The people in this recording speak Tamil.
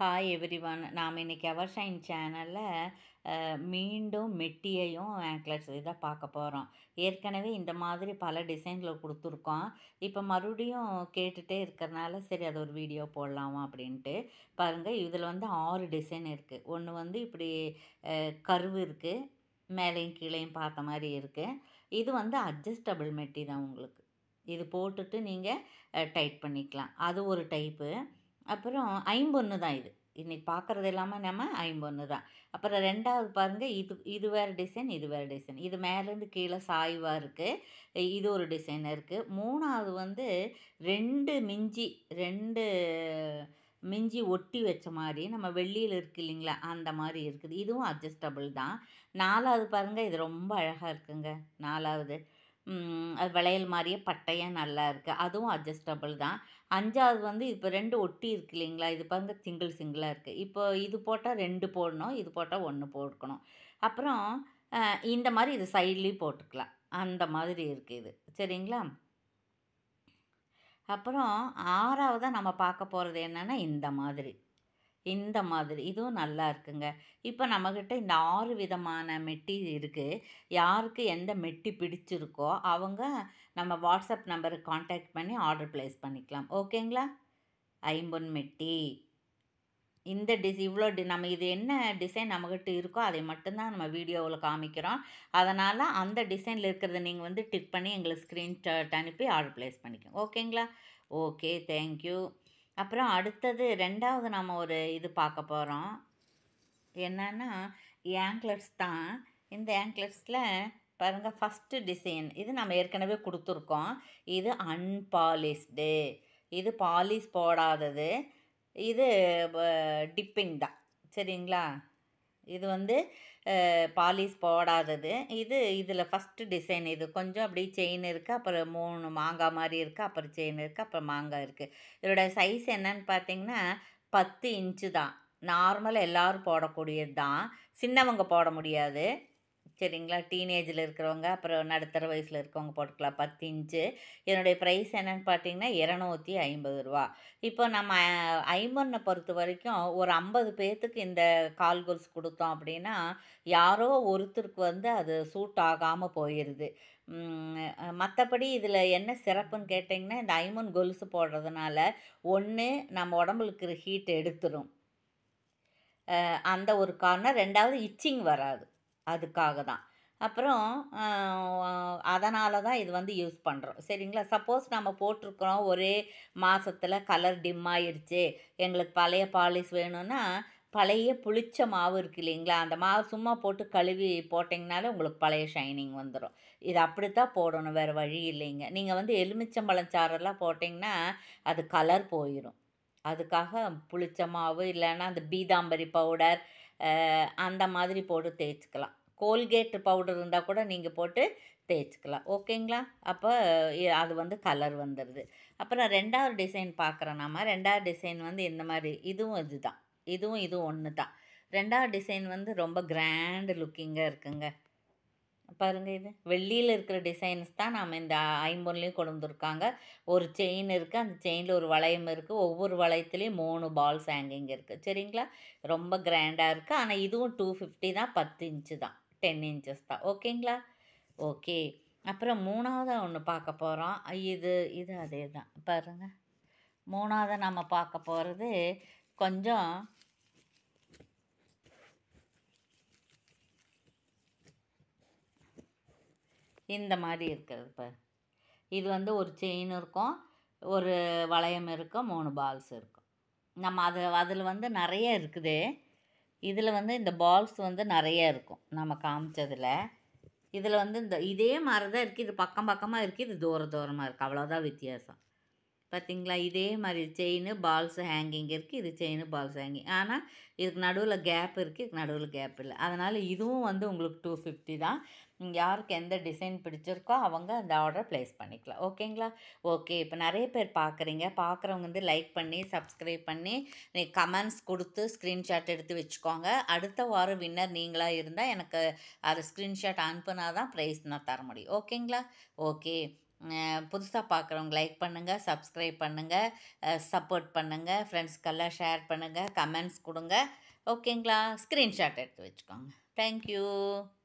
ஹாய் எவ்ரிவன் நாம் இன்றைக்கி அவர் ஷைன் சேனலில் மீண்டும் மெட்டியையும் ஆங்க்லெட்ஸ் இதை பார்க்க போகிறோம் ஏற்கனவே இந்த மாதிரி பல டிசைனில் கொடுத்துருக்கோம் இப்போ மறுபடியும் கேட்டுகிட்டே இருக்கிறனால சரி அது ஒரு வீடியோ போடலாமா அப்படின்ட்டு பாருங்கள் இதில் வந்து ஆறு டிசைன் இருக்குது ஒன்று வந்து இப்படி அஹ், கருவு இருக்குது மேலேயும் கீழேயும் பார்த்த மாதிரி இருக்குது இது வந்து அட்ஜஸ்டபிள் மெட்டி தான் உங்களுக்கு இது போட்டுட்டு நீங்கள் டைட் பண்ணிக்கலாம் அது ஒரு டைப்பு அப்புறம் ஐம்பொன்று தான் இது இன்றைக்கி பார்க்குறது இல்லாமல் நம்ம ஐம்பொன்று தான் அப்புறம் ரெண்டாவது பாருங்கள் இது இது வேறு டிசைன் இது வேறு டிசைன் இது மேலேருந்து கீழே சாய்வாக இருக்குது இது ஒரு டிசைன் இருக்குது மூணாவது வந்து ரெண்டு மிஞ்சி ரெண்டு மிஞ்சி ஒட்டி வச்ச மாதிரி நம்ம வெள்ளியில் இருக்கு இல்லைங்களா அந்த மாதிரி இருக்குது இதுவும் அட்ஜஸ்டபிள் தான் நாலாவது பாருங்கள் இது ரொம்ப அழகாக இருக்குங்க நாலாவது ம், அது வளையல் மாதிரியே பட்டையாக நல்லா இருக்குது அதுவும் அட்ஜஸ்டபிள் தான் அஞ்சாவது வந்து இப்போ ரெண்டு ஒட்டி இருக்கு இல்லைங்களா இது பாருங்க சிங்கிள் சிங்கிளாக இருக்குது இப்போ இது போட்டால் ரெண்டு போடணும் இது போட்டால் ஒன்று போட்டுக்கணும் அப்புறம் அஹ், இந்த மாதிரி இது சைட்லேயும் போட்டுக்கலாம் அந்த மாதிரி இருக்குது இது சரிங்களா அப்புறம் ஆறாவதாக நம்ம பார்க்க போகிறது என்னென்னா இந்த மாதிரி இந்த மாதிரி இதுவும் நல்லா இருக்குங்க இப்போ நம்மக்கிட்ட இந்த ஆறு விதமான மெட்டி இருக்குது யாருக்கு எந்த மெட்டி பிடிச்சிருக்கோ அவங்க நம்ம வாட்ஸ்அப் நம்பருக்கு காண்டாக்ட் பண்ணி ஆர்டர் ப்ளேஸ் பண்ணிக்கலாம் ஓகேங்களா ஐம்பொன் மெட்டி இந்த டிஸ் இவ்வளோ டி நம்ம இது என்ன டிசைன் நம்மக்கிட்ட இருக்கோ அதை மட்டும்தான் நம்ம வீடியோவில் காமிக்கிறோம் அதனால் அந்த டிசைனில் இருக்கிறத நீங்கள் வந்து டிக் பண்ணி எங்களுக்கு ஸ்க்ரீன்ஷாட் அனுப்பி ஆர்டர் ப்ளேஸ் பண்ணிக்கோங்க ஓகேங்களா ஓகே தேங்க்யூ அப்புறம் அடுத்தது ரெண்டாவது நம்ம ஒரு இது பார்க்க போகிறோம் என்னன்னா ஆங்க்லெட்ஸ் தான் இந்த ஆங்க்லெட்ஸில் பாருங்கள் ஃபஸ்ட்டு டிசைன் இது நம்ம ஏற்கனவே கொடுத்துருக்கோம் இது அன்பாலிஷ்டு இது பாலிஷ் போடாதது இது டிப்பிங் தான் சரிங்களா இது வந்து பாலிஷ் போடாதது இது இதில் ஃபஸ்ட்டு டிசைன் இது கொஞ்சம் அப்படியே செயின் இருக்குது அப்புறம் மூணு மாங்காய் மாதிரி இருக்குது அப்புறம் செயின் இருக்குது அப்புறம் மாங்காய் இருக்குது இதோட சைஸ் என்னன்னு பார்த்தீங்கன்னா பத்து இன்ச்சு தான் நார்மல் எல்லோரும் போடக்கூடியது தான் சின்னவங்க போட முடியாது சரிங்களா டீனேஜில் இருக்கிறவங்க அப்புறம் நடுத்தர வயசில் இருக்கவங்க போட்டுக்கலாம் பத்து இன்ச்சு இதனுடைய ப்ரைஸ் என்னன்னு பார்த்தீங்கன்னா இரநூத்தி ஐம்பது ரூபா இப்போ நம்ம ஐம்பொன்னை பொறுத்த வரைக்கும் ஒரு ஐம்பது பேர்த்துக்கு இந்த கால் கொலுசு கொடுத்தோம் அப்படின்னா யாரோ ஒருத்தருக்கு வந்து அது சூட் ஆகாமல் போயிடுது மற்றபடி இதில் என்ன சிறப்புன்னு கேட்டிங்கன்னா இந்த ஐம்பொன் கொலுசு போடுறதுனால ஒன்று நம்ம உடம்புல இருக்கிற ஹீட் எடுத்துரும் அஹ் அந்த ஒரு காரணம் ரெண்டாவது இச்சிங் வராது அதுக்காக தான் அப்புறம் அதனால தான் இது வந்து யூஸ் பண்ணுறோம் சரிங்களா சப்போஸ் நம்ம போட்டிருக்கிறோம் ஒரே மாதத்தில் கலர் டிம் ஆயிருச்சு எங்களுக்கு பழைய பாலிஷ் வேணும்னா பழைய புளிச்ச மாவு இருக்கு இல்லைங்களா அந்த மாவு சும்மா போட்டு கழுவி போட்டிங்கனாலே உங்களுக்கு பழைய ஷைனிங் வந்துடும் இது அப்படித்தான் போடணும் வேறு வழி இல்லைங்க நீங்கள் வந்து எலுமிச்சம்பழம் சாரெல்லாம் போட்டிங்கன்னா அது கலர் போயிடும் அதுக்காக புளிச்ச மாவு இல்லைன்னா அந்த பீதாம்பரி பவுடர் அந்த மாதிரி போட்டு தேய்ச்சிக்கலாம் கோல்கேட் பவுடர் இருந்தால் கூட நீங்கள் போட்டு தேய்ச்சிக்கலாம் ஓகேங்களா அப்போ இ- அது வந்து கலர் வந்துடுது அப்புறம் ரெண்டாவது டிசைன் பார்க்குறோம் நம்ம ரெண்டாவது டிசைன் வந்து இந்த மாதிரி இதுவும் இதுதான் இதுவும் இதுவும் ஒன்று தான் ரெண்டாவது டிசைன் வந்து ரொம்ப கிராண்ட் லுக்கிங்காக இருக்குங்க பாருங்க இது வெள்ளியில் இருக்கிற டிசைன்ஸ் தான் நாம் இந்த ஐம்பொன்லேயும் கொண்டு வந்திருக்காங்க ஒரு செயின் இருக்குது அந்த செயினில் ஒரு வளையம் இருக்குது ஒவ்வொரு வளையத்துலேயும் மூணு பால்ஸ் ஹேங்கிங் இருக்குது சரிங்களா ரொம்ப கிராண்டாக இருக்குது ஆனால் இதுவும் டூ ஃபிஃப்டி தான் பத்து இன்ச்சு தான் டென் இன்ச்சஸ் தான் ஓகேங்களா ஓகே அப்புறம் மூணாவது ஒன்று பார்க்க போகிறோம் இது இது அதே தான் பாருங்க மூணாவது நம்ம பார்க்க போகிறது கொஞ்சம் இந்த மாதிரி இருக்கிறது பாரு இது வந்து ஒரு செயின் இருக்கும் ஒரு வளையம் இருக்கும் மூணு பால்ஸ் இருக்கும் நம்ம அது அதில் வந்து நிறைய இருக்குது இதில் வந்து இந்த பால்ஸ் வந்து நிறைய இருக்கும் நம்ம காமிச்சதில் இதில் வந்து இந்த இதே மாதிரி தான் இருக்குது இது பக்கம் பக்கமாக இருக்குது இது தூர தூரமாக இருக்குது அவ்வளோதான் வித்தியாசம் பார்த்தீங்களா இதே மாதிரி செயின் பால்ஸ் ஹேங்கிங் இருக்குது இது செயின் பால்ஸ் ஹேங்கிங் ஆனால் இதுக்கு நடுவில் கேப் இருக்குது இதுக்கு நடுவில் கேப் இல்லை அதனால் இதுவும் வந்து உங்களுக்கு டூ ஃபிஃப்டி தான் உம், யாருக்கு எந்த டிசைன் பிடிச்சிருக்கோ அவங்க அந்த ஆர்டரை ப்ளேஸ் பண்ணிக்கலாம் ஓகேங்களா ஓகே இப்போ நிறைய பேர் பார்க்குறீங்க பார்க்குறவங்க வந்து லைக் பண்ணி சப்ஸ்கிரைப் பண்ணி கமெண்ட்ஸ் கொடுத்து ஸ்க்ரீன்ஷாட் எடுத்து வச்சுக்கோங்க அடுத்த வாரம் வின்னர் நீங்களாக இருந்தால் எனக்கு அதை ஸ்க்ரீன்ஷாட் அனுப்புனா தான் ப்ரைஸ் நான் தர முடியும் ஓகேங்களா ஓகே புதுசாக பார்க்குறவங்க லைக் பண்ணுங்கள் சப்ஸ்கிரைப் பண்ணுங்கள் சப்போர்ட் பண்ணுங்கள் ஃப்ரெண்ட்ஸ்க்கெல்லாம் ஷேர் பண்ணுங்கள் கமெண்ட்ஸ் கொடுங்க ஓகேங்களா ஸ்க்ரீன்ஷாட் எடுத்து வச்சுக்கோங்க தேங்க்யூ